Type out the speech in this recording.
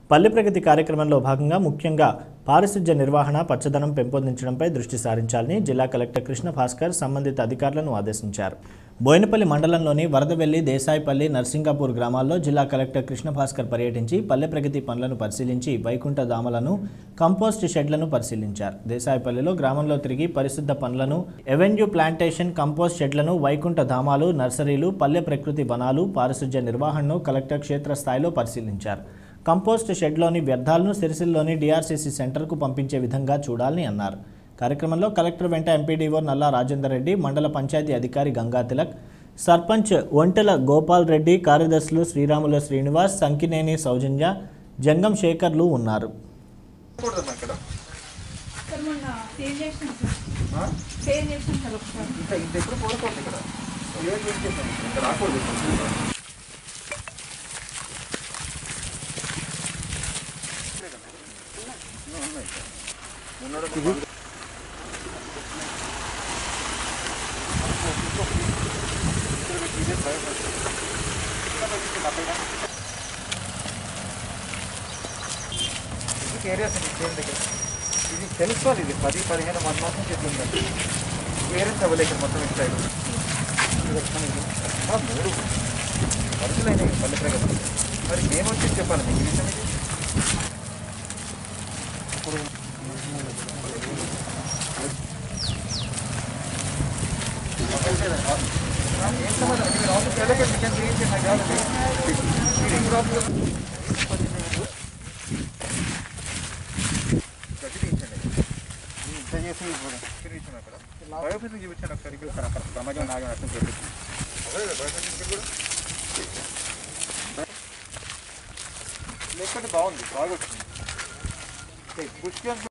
పల్లె ప్రగతి కార్యక్రమంలో భాగంగా ముఖ్యంగా పారిశుధ్య నిర్వహణ పచ్చదనం పెంపొందించడంపై దృష్టి సారించాలని జిల్లా కలెక్టర్ కృష్ణ భాస్కర్ సంబంధిత అధికారులను ఆదేశించారు బోయినపల్లి మండలంలోని వరదవెల్లి దేశాయిపల్లి నర్సింగాపూర్ గ్రామాల్లో జిల్లా కలెక్టర్ కృష్ణ భాస్కర్ పర్యటించి పల్లె ప్రగతి పనులను పరిశీలించి వైకుంఠ ధామలను కంపోస్ట్ షెడ్లను పరిశీలించారు దేశాయిపల్లిలో గ్రామంలో తిరిగి పరిశుద్ధ పనులను ఎవెన్యూ ప్లాంటేషన్ కంపోస్ట్ షెడ్లను వైకుంఠ ధామాలు నర్సరీలు పల్లె ప్రకృతి వనాలు పారిశుధ్య నిర్వహణను కలెక్టర్ క్షేత్రస్థాయిలో పరిశీలించారు కంపోస్ట్ షెడ్లోని వ్యర్థాలను సిరిసిల్లోని డిఆర్సీసీ సెంటర్కు పంపించే విధంగా చూడాలని అన్నారు కార్యక్రమంలో కలెక్టర్ వెంట ఎంపీడీఓ నల్లా రాజేందర్ రెడ్డి మండల పంచాయతీ అధికారి గంగా తిలక్ సర్పంచ్ ఒంటెల గోపాల్ రెడ్డి కార్యదర్శులు శ్రీరాముల శ్రీనివాస్ సంకినేని సౌజన్య జంగం శేఖర్లు ఉన్నారు కూడదమ్మా ఇక్కడ సార్ మొన్న సేవ్ చేసినాం ఆ? సార్ సేవ్ చేసినాం సార్ ఒకసారి ఇంత ఇంత ఎప్పుడు కూడకూడదు ఇక్కడ ఏం చేసేసాను ఇక్కడ రాకూడదు ఏరియాస్ అండి చేను దగ్గర ఇది తెలుసుకోవాలి ఇది పది పదిహేను వన్ మాసం చెట్లు ఉందండి క్లియరెన్స్ అవ్వలేదు ఇక్కడ మొత్తం ఇటు సైడ్ ఇది వస్తాను ఇది. ఆ, మూడు వరుసలైనవి పల్లె ప్రగతి మరి ఏమొచ్చి చెప్పాలి మీకు ఈ విషయం ఇది ఇప్పుడు ఆ, ఏం సమాధానం మీరు ఆఫీస్కి వెళ్ళకండి మీకు ఎంత ఏం చేయండి నాకు కావాలి మీరు ఎప్పుడు ఆఫీస్ గట్టి తీయించండి ఇంత చేసి చూపించాను అక్కడ బయోఫిజిక్ చూపించాను ఒకసారి ఇక్కడ ఒకసారి అక్కడ సమాజం నాగం అర్థం చూపించాను లేకపోతే బాగుంది బాగా వచ్చింది పుష్టి